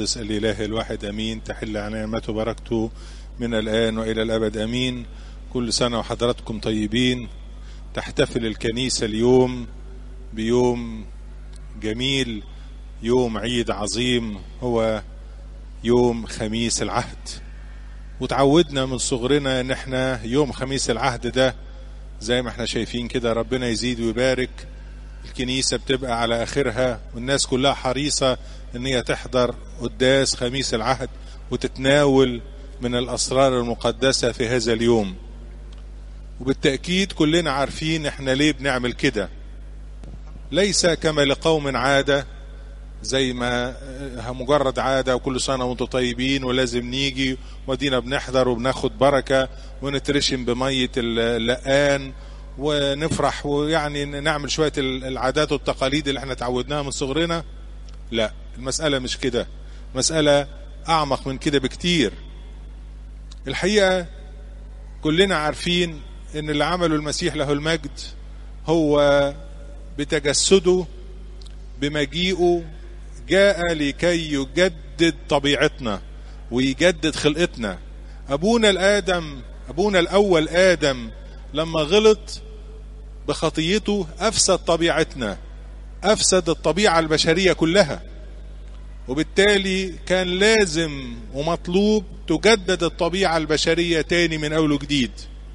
القدس الإله الواحد أمين تحل على نعمته وبركته من الآن وإلى الأبد أمين كل سنة وحضراتكم طيبين تحتفل الكنيسة اليوم بيوم جميل يوم عيد عظيم هو يوم خميس العهد وتعودنا من صغرنا ان احنا يوم خميس العهد ده زي ما احنا شايفين كده ربنا يزيد ويبارك الكنيسة بتبقى على آخرها والناس كلها حريصة ان هي تحضر قداس خميس العهد وتتناول من الأسرار المقدسة في هذا اليوم وبالتأكيد كلنا عارفين احنا ليه بنعمل كده ليس كما لقوم عادة زي ما مجرد عادة وكل سنة وانتم طيبين ولازم نيجي ودينا بنحضر وبناخد بركة ونترشم بمية اللقان ونفرح ويعني نعمل شوية العادات والتقاليد اللي احنا تعودناها من صغرنا لا المسألة مش كده مسألة أعمق من كده بكتير الحقيقة كلنا عارفين ان اللي عمله المسيح له المجد هو بتجسده بمجيئه جاء لكي يجدد طبيعتنا ويجدد خلقتنا ابونا الادم ابونا الاول ادم لما غلط بخطيته افسد طبيعتنا افسد الطبيعه البشريه كلها وبالتالي كان لازم ومطلوب تجدد الطبيعه البشريه تاني من اول وجديد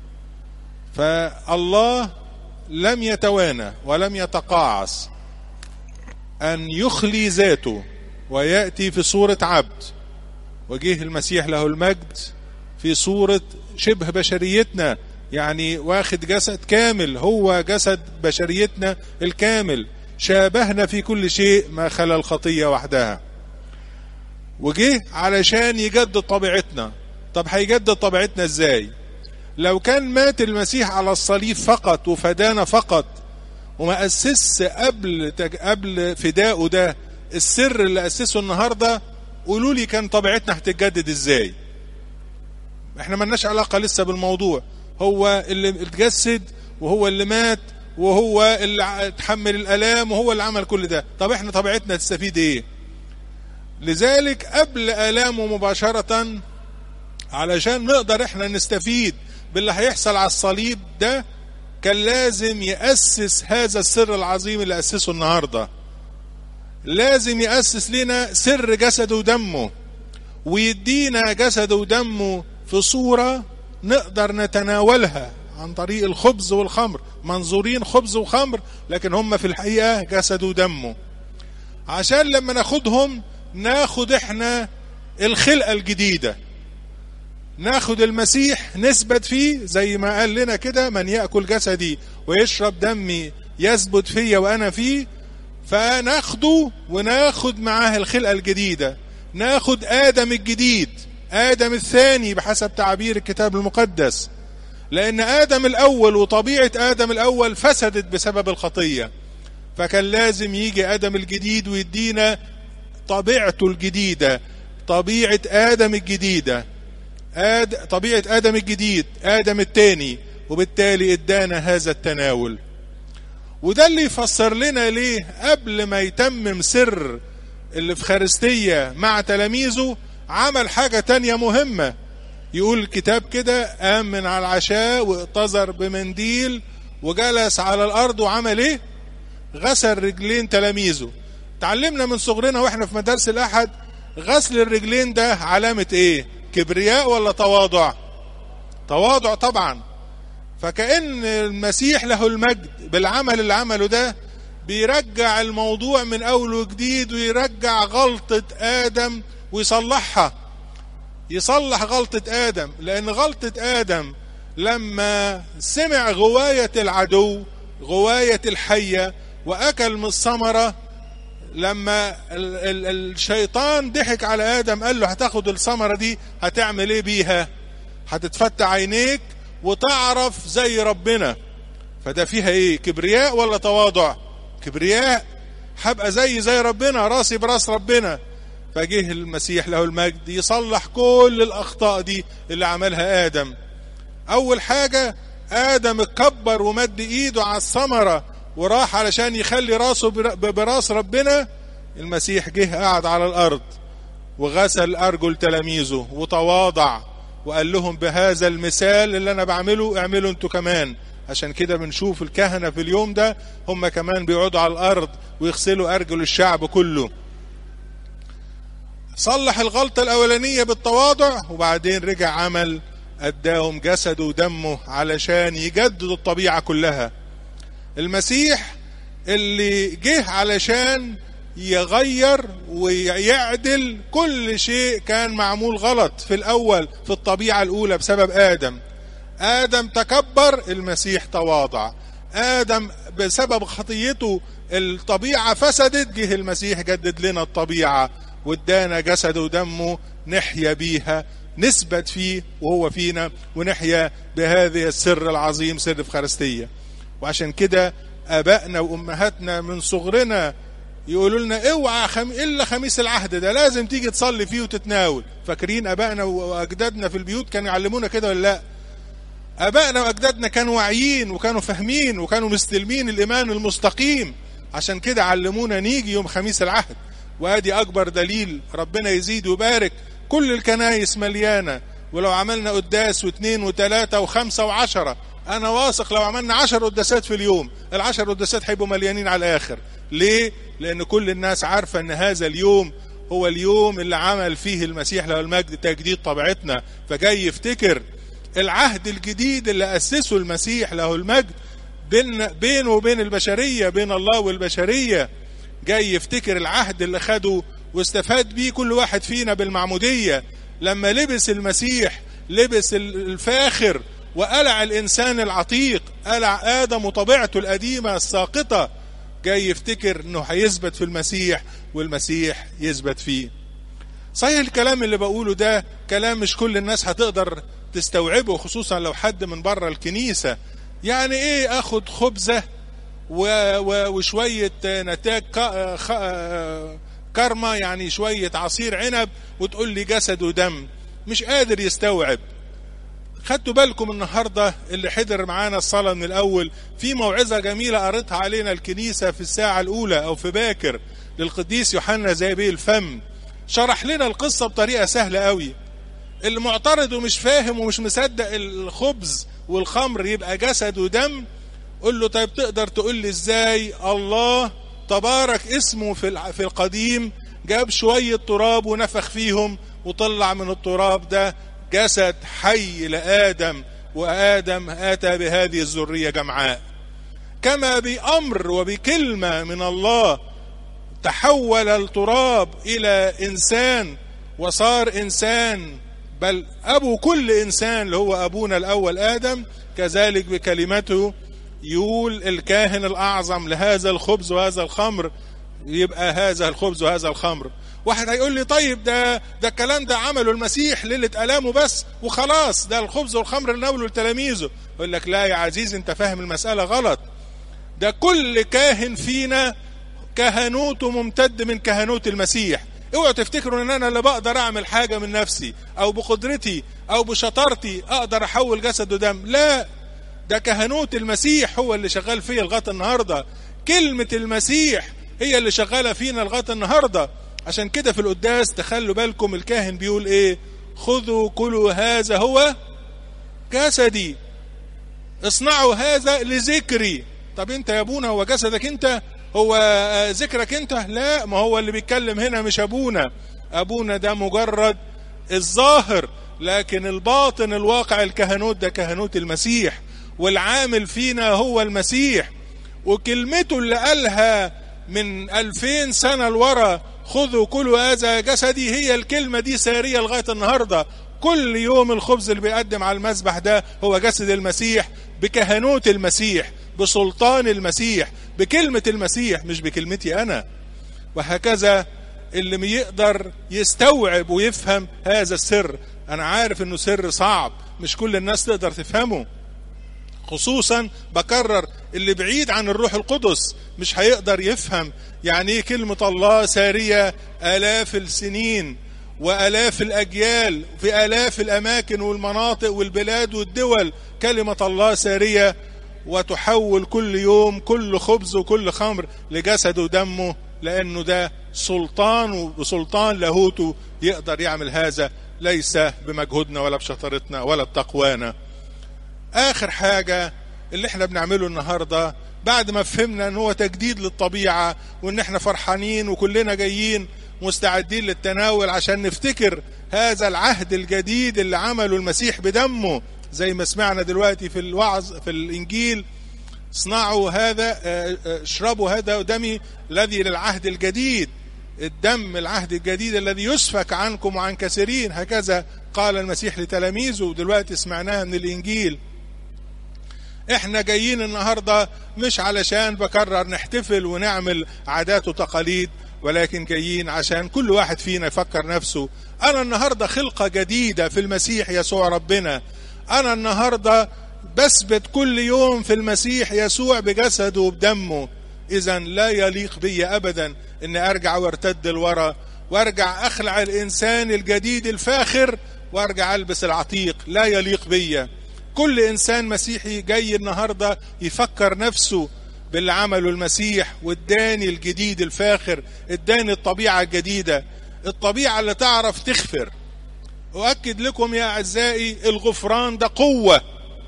فالله لم يتوانى ولم يتقاعس أن يخلي ذاته ويأتي في صورة عبد وجه المسيح له المجد في صورة شبه بشريتنا يعني واخد جسد كامل هو جسد بشريتنا الكامل شابهنا في كل شيء ما خلا الخطية وحدها وجه علشان يجدد طبيعتنا طب هيجدد طبيعتنا ازاي لو كان مات المسيح على الصليب فقط وفدانا فقط وما أسس قبل تج... قبل فدائه ده السر اللي أسسه النهارده قولوا لي كان طبيعتنا هتتجدد ازاي احنا ملناش علاقة لسه بالموضوع هو اللي اتجسد وهو اللي مات وهو اللي اتحمل الالام وهو اللي عمل كل ده طب احنا طبيعتنا تستفيد ايه لذلك قبل الامه مباشرة علشان نقدر احنا نستفيد باللي هيحصل على الصليب ده كان لازم يأسس هذا السر العظيم اللي أسسه النهاردة لازم يأسس لنا سر جسده ودمه ويدينا جسده ودمه في صورة نقدر نتناولها عن طريق الخبز والخمر منظورين خبز وخمر لكن هم في الحقيقة جسده ودمه عشان لما ناخدهم ناخد احنا الخلقة الجديدة ناخد المسيح نثبت فيه زي ما قال لنا كده من يأكل جسدي ويشرب دمي يثبت فيا وأنا فيه فناخده وناخد معاه الخلقة الجديدة ناخد آدم الجديد آدم الثاني بحسب تعبير الكتاب المقدس لأن آدم الأول وطبيعة آدم الأول فسدت بسبب الخطية فكان لازم يجي آدم الجديد ويدينا طبيعته الجديدة طبيعة آدم الجديدة آد... طبيعة آدم الجديد آدم الثاني وبالتالي ادانا هذا التناول وده اللي يفسر لنا ليه قبل ما يتمم سر الإفخارستية مع تلاميذه عمل حاجة تانية مهمة يقول الكتاب كده قام من على العشاء واقتذر بمنديل وجلس على الأرض وعمل ايه غسل رجلين تلاميذه تعلمنا من صغرنا واحنا في مدارس الأحد غسل الرجلين ده علامة ايه كبرياء ولا تواضع تواضع طبعا فكأن المسيح له المجد بالعمل اللي عمله ده بيرجع الموضوع من أول وجديد ويرجع غلطة آدم ويصلحها يصلح غلطة آدم لأن غلطة آدم لما سمع غواية العدو غواية الحية وأكل من الثمرة لما ال ال الشيطان ضحك على آدم قال له هتاخد الثمرة دي هتعمل ايه بيها هتتفتح عينيك وتعرف زي ربنا فده فيها ايه كبرياء ولا تواضع كبرياء هبقى زي زي ربنا راسي براس ربنا فجه المسيح له المجد يصلح كل الأخطاء دي اللي عملها آدم أول حاجة آدم اتكبر ومد إيده على الثمرة وراح علشان يخلي راسه براس ربنا المسيح جه قعد على الأرض وغسل أرجل تلاميذه وتواضع وقال لهم بهذا المثال اللي أنا بعمله اعملوا انتوا كمان عشان كده بنشوف الكهنة في اليوم ده هم كمان بيقعدوا على الأرض ويغسلوا أرجل الشعب كله صلح الغلطة الأولانية بالتواضع وبعدين رجع عمل أداهم جسده ودمه علشان يجدد الطبيعة كلها المسيح اللي جه علشان يغير ويعدل كل شيء كان معمول غلط في الأول في الطبيعة الأولى بسبب آدم آدم تكبر المسيح تواضع آدم بسبب خطيته الطبيعة فسدت جه المسيح جدد لنا الطبيعة وادانا جسده ودمه نحيا بيها نثبت فيه وهو فينا ونحيا بهذه السر العظيم سر الفخارستية وعشان كده آبائنا وأمهاتنا من صغرنا يقولوا لنا اوعى خم... الا خميس العهد ده لازم تيجي تصلي فيه وتتناول فاكرين ابائنا واجدادنا في البيوت كانوا يعلمونا كده ولا لا ابائنا واجدادنا كانوا واعيين وكانوا فاهمين وكانوا مستلمين الايمان المستقيم عشان كده علمونا نيجي يوم خميس العهد وادي اكبر دليل ربنا يزيد ويبارك كل الكنايس مليانه ولو عملنا قداس واثنين وثلاثه وخمسه وعشره انا واثق لو عملنا عشر قداسات في اليوم العشر قداسات هيبقوا مليانين على الاخر ليه لان كل الناس عارفه ان هذا اليوم هو اليوم اللي عمل فيه المسيح له المجد تجديد طبيعتنا فجاي يفتكر العهد الجديد اللي اسسه المسيح له المجد بين بينه وبين البشريه بين الله والبشريه جاي يفتكر العهد اللي خده واستفاد بيه كل واحد فينا بالمعموديه لما لبس المسيح لبس الفاخر وقلع الإنسان العتيق قلع آدم وطبيعته القديمة الساقطة جاي يفتكر أنه هيثبت في المسيح والمسيح يثبت فيه صحيح الكلام اللي بقوله ده كلام مش كل الناس هتقدر تستوعبه خصوصا لو حد من بره الكنيسة يعني ايه اخد خبزة و و وشوية نتاج كرمة يعني شوية عصير عنب وتقول لي جسد ودم مش قادر يستوعب خدتوا بالكم النهاردة اللي حضر معانا الصلاة من الأول في موعظة جميلة قريتها علينا الكنيسة في الساعة الأولى أو في باكر للقديس يوحنا زي الفم شرح لنا القصة بطريقة سهلة قوي اللي معترض ومش فاهم ومش مصدق الخبز والخمر يبقى جسد ودم قل له طيب تقدر تقول لي ازاي الله تبارك اسمه في في القديم جاب شوية تراب ونفخ فيهم وطلع من التراب ده جسد حي لآدم وآدم آتى بهذه الذرية جمعاء كما بأمر وبكلمة من الله تحول التراب إلى إنسان وصار إنسان بل أبو كل إنسان اللي هو أبونا الأول آدم كذلك بكلمته يقول الكاهن الأعظم لهذا الخبز وهذا الخمر يبقى هذا الخبز وهذا الخمر واحد هيقول لي طيب ده ده الكلام ده عمله المسيح ليلة ألامه بس وخلاص ده الخبز والخمر اللي ناوله لتلاميذه يقول لك لا يا عزيزي انت فاهم المسألة غلط ده كل كاهن فينا كهنوته ممتد من كهنوت المسيح اوعوا تفتكروا ان انا اللي بقدر اعمل حاجة من نفسي او بقدرتي او بشطارتي اقدر احول جسد ودم لا ده كهنوت المسيح هو اللي شغال فيا لغايه النهارده كلمة المسيح هي اللي شغالة فينا لغايه النهارده عشان كده في القداس تخلوا بالكم الكاهن بيقول ايه خذوا كلوا هذا هو جسدي اصنعوا هذا لذكري طب انت يا ابونا هو جسدك انت هو ذكرك انت لا ما هو اللي بيتكلم هنا مش ابونا ابونا ده مجرد الظاهر لكن الباطن الواقع الكهنوت ده كهنوت المسيح والعامل فينا هو المسيح وكلمته اللي قالها من ألفين سنة لورا خذوا كلوا هذا جسدي هي الكلمة دي سارية لغاية النهاردة كل يوم الخبز اللي بيقدم على المذبح ده هو جسد المسيح بكهنوت المسيح بسلطان المسيح بكلمة المسيح مش بكلمتي أنا وهكذا اللي يقدر يستوعب ويفهم هذا السر أنا عارف أنه سر صعب مش كل الناس تقدر تفهمه خصوصا بكرر اللي بعيد عن الروح القدس مش هيقدر يفهم يعني ايه كلمة الله سارية آلاف السنين وآلاف الأجيال في آلاف الأماكن والمناطق والبلاد والدول كلمة الله سارية وتحول كل يوم كل خبز وكل خمر لجسد ودمه لأنه ده سلطان وسلطان لاهوته يقدر يعمل هذا ليس بمجهودنا ولا بشطارتنا ولا بتقوانا آخر حاجة اللي احنا بنعمله النهاردة بعد ما فهمنا ان هو تجديد للطبيعة وان احنا فرحانين وكلنا جايين مستعدين للتناول عشان نفتكر هذا العهد الجديد اللي عمله المسيح بدمه زي ما سمعنا دلوقتي في الوعظ في الانجيل اصنعوا هذا اشربوا هذا دمي الذي للعهد الجديد الدم العهد الجديد الذي يسفك عنكم وعن كثيرين هكذا قال المسيح لتلاميذه ودلوقتي سمعناها من الانجيل احنا جايين النهارده مش علشان بكرر نحتفل ونعمل عادات وتقاليد ولكن جايين عشان كل واحد فينا يفكر نفسه انا النهارده خلقه جديده في المسيح يسوع ربنا انا النهارده بثبت كل يوم في المسيح يسوع بجسده وبدمه اذا لا يليق بي ابدا ان ارجع وارتد لورا وارجع اخلع الانسان الجديد الفاخر وارجع البس العتيق لا يليق بي كل انسان مسيحي جاي النهارده يفكر نفسه باللي عمله المسيح واداني الجديد الفاخر اداني الطبيعه الجديده الطبيعه اللي تعرف تغفر اؤكد لكم يا اعزائي الغفران ده قوه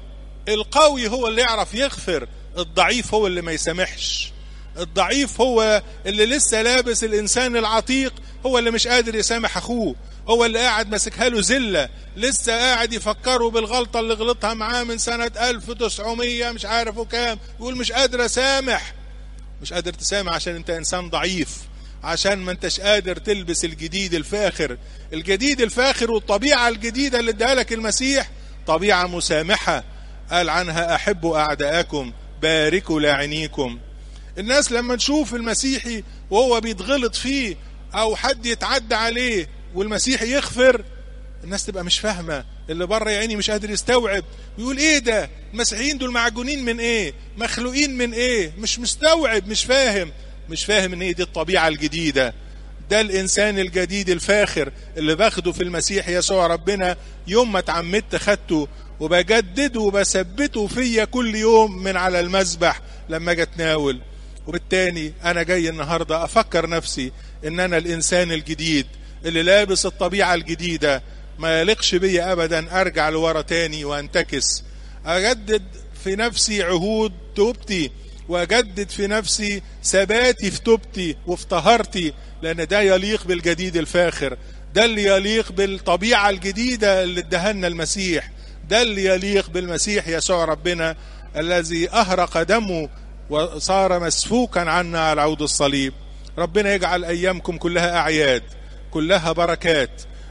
القوي هو اللي يعرف يغفر الضعيف هو اللي ما يسامحش الضعيف هو اللي لسه لابس الانسان العتيق هو اللي مش قادر يسامح اخوه هو اللي قاعد ماسكها له زله لسه قاعد يفكروا بالغلطه اللي غلطها معاه من سنه 1900 مش عارف كام يقول مش قادر اسامح مش قادر تسامح عشان انت انسان ضعيف عشان ما انتش قادر تلبس الجديد الفاخر الجديد الفاخر والطبيعه الجديده اللي اداها لك المسيح طبيعه مسامحه قال عنها احبوا اعداءكم باركوا لاعنيكم الناس لما تشوف المسيحي وهو بيتغلط فيه او حد يتعدى عليه والمسيح يغفر الناس تبقى مش فاهمه اللي بره يا عيني مش قادر يستوعب يقول ايه ده المسيحيين دول معجونين من ايه مخلوقين من ايه مش مستوعب مش فاهم مش فاهم ان هي دي الطبيعه الجديده ده الانسان الجديد الفاخر اللي باخده في المسيح يسوع ربنا يوم ما اتعمدت خدته وبجدده وبثبته فيا كل يوم من على المذبح لما اجي اتناول وبالتالي انا جاي النهارده افكر نفسي ان انا الانسان الجديد اللي لابس الطبيعه الجديده ما يليقش بي ابدا ارجع لورا تاني وانتكس اجدد في نفسي عهود توبتي واجدد في نفسي ثباتي في توبتي وفي طهارتي لان ده يليق بالجديد الفاخر ده اللي يليق بالطبيعه الجديده اللي ادهنا المسيح ده اللي يليق بالمسيح يسوع ربنا الذي اهرق دمه وصار مسفوكا عنا على عود الصليب ربنا يجعل ايامكم كلها اعياد كلها بركات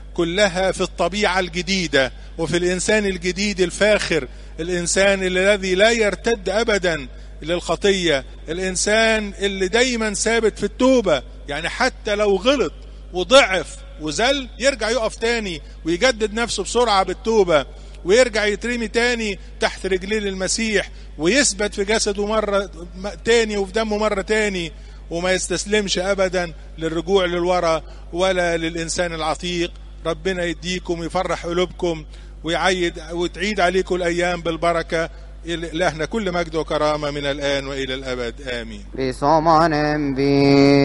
كلها في الطبيعه الجديده وفي الانسان الجديد الفاخر الانسان الذي لا يرتد ابدا للخطيه الانسان اللي دايما ثابت في التوبه يعني حتى لو غلط وضعف وزل يرجع يقف تاني ويجدد نفسه بسرعه بالتوبه ويرجع يترمي تاني تحت رجلين المسيح ويثبت في جسده مرة تاني وفي دمه مرة تاني وما يستسلمش أبدا للرجوع للورا ولا للإنسان العتيق ربنا يديكم ويفرح قلوبكم ويعيد وتعيد عليكم الأيام بالبركة لهنا كل مجد وكرامة من الآن وإلى الأبد آمين بصمان بي